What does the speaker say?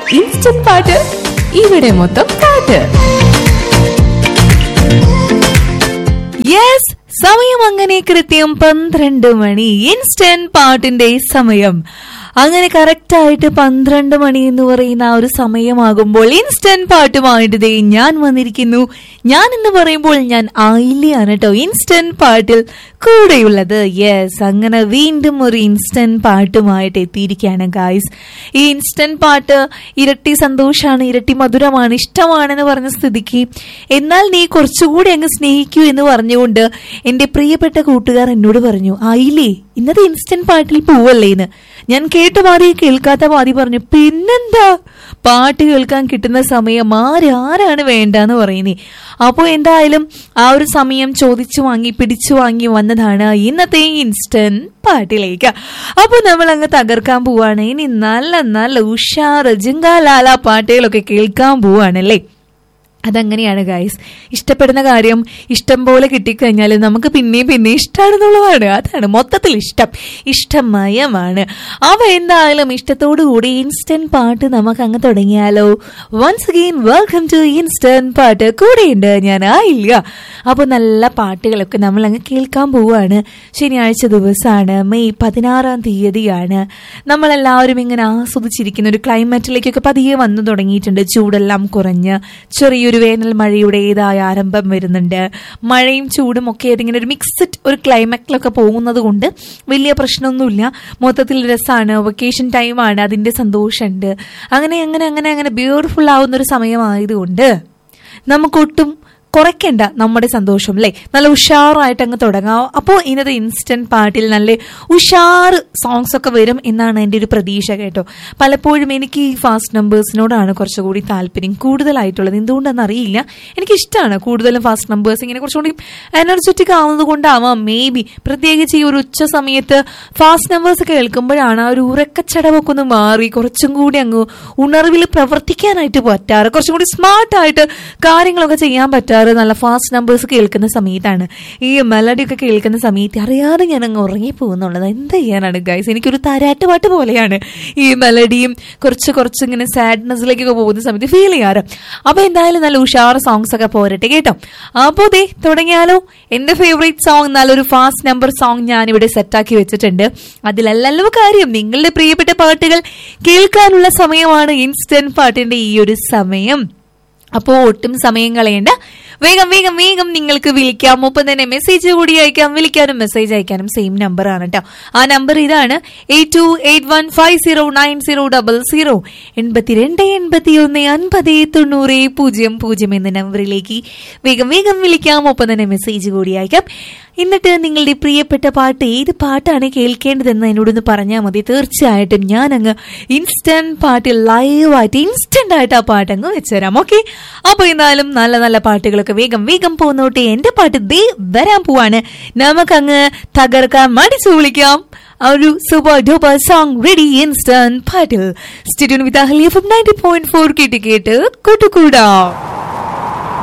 instant പാട്ട് ഇവിടെ മൊത്തം പാട്ട് യെസ് സമയം അങ്ങനെ കൃത്യം പന്ത്രണ്ട് മണി ഇൻസ്റ്റന്റ് പാട്ടിന്റെ സമയം അങ്ങനെ കറക്റ്റ് ആയിട്ട് പന്ത്രണ്ട് മണി എന്ന് പറയുന്ന ആ ഒരു സമയമാകുമ്പോൾ ഇൻസ്റ്റന്റ് പാട്ടുമായിട്ട് ദേ ഞാൻ വന്നിരിക്കുന്നു ഞാൻ എന്ന് പറയുമ്പോൾ ഞാൻ ആയില്യാണ് കേട്ടോ ഇൻസ്റ്റന്റ് പാട്ടിൽ കൂടെയുള്ളത് യെസ് അങ്ങനെ വീണ്ടും ഒരു ഇൻസ്റ്റന്റ് പാട്ടുമായിട്ട് എത്തിയിരിക്കുകയാണ് ഗായ്സ് ഈ ഇൻസ്റ്റന്റ് പാട്ട് ഇരട്ടി സന്തോഷമാണ് ഇരട്ടി മധുരമാണ് ഇഷ്ടമാണെന്ന് പറഞ്ഞ സ്ഥിതിക്ക് എന്നാൽ നീ കുറച്ചുകൂടി അങ്ങ് സ്നേഹിക്കൂ എന്ന് പറഞ്ഞുകൊണ്ട് എന്റെ പ്രിയപ്പെട്ട കൂട്ടുകാർ എന്നോട് പറഞ്ഞു ആയില്ലേ ഇന്നത്തെ ഇൻസ്റ്റന്റ് പാട്ടിൽ പോവല്ലേന്ന് ഞാൻ കേട്ട പാതി കേൾക്കാത്ത പാതി പറഞ്ഞു പിന്നെന്താ പാട്ട് കേൾക്കാൻ കിട്ടുന്ന സമയം ആരാരാണ് വേണ്ടെന്ന് പറയുന്നേ അപ്പോൾ എന്തായാലും ആ ഒരു സമയം ചോദിച്ചു വാങ്ങി പിടിച്ചു വാങ്ങി വന്നതാണ് ഇന്നത്തെ ഇൻസ്റ്റന്റ് പാട്ടിലേക്ക് അപ്പൊ നമ്മൾ അങ്ങ് തകർക്കാൻ പോവാണ് ഇനി നല്ല നല്ല ഉഷാറ് ജിങ്കാലാല പാട്ടുകളൊക്കെ കേൾക്കാൻ പോവാണല്ലേ അതങ്ങനെയാണ് ഗൈസ് ഇഷ്ടപ്പെടുന്ന കാര്യം ഇഷ്ടം പോലെ കിട്ടിക്കഴിഞ്ഞാൽ നമുക്ക് പിന്നെയും പിന്നെ ഇഷ്ടമാണെന്നുള്ളതാണ് അതാണ് മൊത്തത്തിൽ ഇഷ്ടം ഇഷ്ടമയമാണ് അവ എന്തായാലും ഇഷ്ടത്തോടു കൂടി ഇൻസ്റ്റന്റ് പാട്ട് നമുക്ക് അങ്ങ് തുടങ്ങിയാലോ once again welcome to instant പാട്ട് കൂടെയുണ്ട് ഞാൻ ആയില്ല അപ്പോൾ നല്ല പാട്ടുകളൊക്കെ നമ്മൾ അങ്ങ് കേൾക്കാൻ പോവുകയാണ് ശനിയാഴ്ച ദിവസമാണ് മെയ് പതിനാറാം തീയതിയാണ് നമ്മളെല്ലാവരും ഇങ്ങനെ ആസ്വദിച്ചിരിക്കുന്ന ഒരു ക്ലൈമറ്റിലേക്കൊക്കെ പതിയെ വന്നു തുടങ്ങിയിട്ടുണ്ട് ചൂടെല്ലാം കുറഞ്ഞ് ചെറിയൊരു വേനൽ മഴയുടേതായ ആരംഭം വരുന്നുണ്ട് മഴയും ചൂടും ഒക്കെ ആയിട്ട് ഇങ്ങനെ ഒരു മിക്സഡ് ഒരു ക്ലൈമാറ്റിലൊക്കെ പോകുന്നത് കൊണ്ട് വലിയ പ്രശ്നമൊന്നുമില്ല മൊത്തത്തിൽ രസമാണ് വെക്കേഷൻ ടൈമാണ് അതിന്റെ സന്തോഷമുണ്ട് അങ്ങനെ അങ്ങനെ അങ്ങനെ അങ്ങനെ ബ്യൂട്ടിഫുൾ ആവുന്ന ഒരു സമയമായതുകൊണ്ട് നമുക്കൊട്ടും കുറയ്ക്കണ്ട നമ്മുടെ സന്തോഷം അല്ലേ നല്ല ഉഷാറായിട്ട് അങ്ങ് തുടങ്ങാം അപ്പോൾ ഇന്നത്തെ ഇൻസ്റ്റന്റ് പാട്ടിൽ നല്ല ഉഷാറ് സോങ്സ് ഒക്കെ വരും എന്നാണ് എൻ്റെ ഒരു പ്രതീക്ഷ കേട്ടോ പലപ്പോഴും എനിക്ക് ഈ ഫാസ്റ്റ് നമ്പേഴ്സിനോടാണ് കുറച്ചുകൂടി താല്പര്യം കൂടുതലായിട്ടുള്ളത് എന്തുകൊണ്ടെന്ന് അറിയില്ല എനിക്ക് ഇഷ്ടമാണ് കൂടുതലും ഫാസ്റ്റ് നമ്പേഴ്സ് ഇങ്ങനെ കുറച്ചുകൂടി എനർജറ്റിക് ആവുന്നത് കൊണ്ടാവാം മേ ബി പ്രത്യേകിച്ച് ഈ ഒരു ഉച്ച സമയത്ത് ഫാസ്റ്റ് നമ്പേഴ്സ് കേൾക്കുമ്പോഴാണ് ആ ഒരു ഉറക്കച്ചടവൊക്കെ ഒന്ന് മാറി കുറച്ചും കൂടി അങ്ങ് ഉണർവിൽ പ്രവർത്തിക്കാനായിട്ട് പറ്റാറ് കുറച്ചും കൂടി സ്മാർട്ടായിട്ട് കാര്യങ്ങളൊക്കെ ചെയ്യാൻ പറ്റാറ് നല്ല ഫാസ്റ്റ് നമ്പേഴ്സ് കേൾക്കുന്ന സമയത്താണ് ഈ മെലഡി ഒക്കെ കേൾക്കുന്ന സമയത്ത് അറിയാതെ ഞാൻ അങ്ങ് ഉറങ്ങി പോകുന്നുള്ളത് എന്ത് ചെയ്യാനാണ് ഗൈസ് എനിക്കൊരു താരാട്ട് പാട്ട് പോലെയാണ് ഈ മെലഡിയും കുറച്ച് കുറച്ച് ഇങ്ങനെ സാഡ്നെസ്സിലേക്കൊക്കെ പോകുന്ന സമയത്ത് ഫീൽ ചെയ്യാറ് അപ്പൊ എന്തായാലും നല്ല ഉഷാർ സോങ്സ് ഒക്കെ പോരട്ടെ കേട്ടോ അപ്പോ ദേ തുടങ്ങിയാലോ എന്റെ ഫേവറേറ്റ് സോങ് നല്ലൊരു ഫാസ്റ്റ് നമ്പർ സോങ് ഞാൻ ഇവിടെ സെറ്റാക്കി വെച്ചിട്ടുണ്ട് അതിലല്ലല്ലോ കാര്യം നിങ്ങളുടെ പ്രിയപ്പെട്ട പാട്ടുകൾ കേൾക്കാനുള്ള സമയമാണ് ഇൻസ്റ്റന്റ് പാട്ടിന്റെ ഈ ഒരു സമയം അപ്പോൾ ഒട്ടും സമയം കളയണ്ട വേഗം വേഗം വേഗം നിങ്ങൾക്ക് വിളിക്കാം ഒപ്പം തന്നെ മെസ്സേജ് കൂടി അയക്കാം വിളിക്കാനും മെസ്സേജ് അയക്കാനും സെയിം നമ്പർ ആണ് കേട്ടോ ആ നമ്പർ ഇതാണ് eight two eight one five zero nine zero double zero എൺപത്തിരണ്ട് എൺപത്തി ഒന്ന് അൻപത് തൊണ്ണൂറ് പൂജ്യം പൂജ്യം എന്ന നമ്പറിലേക്ക് വേഗം വേഗം വിളിക്കാം ഒപ്പം തന്നെ മെസ്സേജ് കൂടി അയക്കാം എന്നിട്ട് നിങ്ങളുടെ പ്രിയപ്പെട്ട പാട്ട് ഏത് പാട്ടാണ് കേൾക്കേണ്ടതെന്ന് എന്നോടൊന്ന് പറഞ്ഞാൽ മതി തീർച്ചയായിട്ടും ഞാൻ അങ്ങ് ഇൻസ്റ്റന്റ് പാട്ട് ലൈവായിട്ട് ഇൻസ്റ്റന്റ് ആയിട്ട് ആ പാട്ട് അങ്ങ് വെച്ചുതരാം ഓക്കെ അപ്പൊ എന്നാലും നല്ല നല്ല പാട്ടുകളൊക്കെ വേഗം വേഗം പോന്നോട്ടെ എന്റെ പാട്ട് ദേ വരാൻ പോവാണ് നമുക്കങ്ങ് തകർക്കാൻ മടിച്ചു വിളിക്കാം ആ ഒരു super duper song ready instant പാട്ടിൽ studio with Ahliya ninety point four കേട്ട് കേട്ട് കൂട്ടുകൂടാം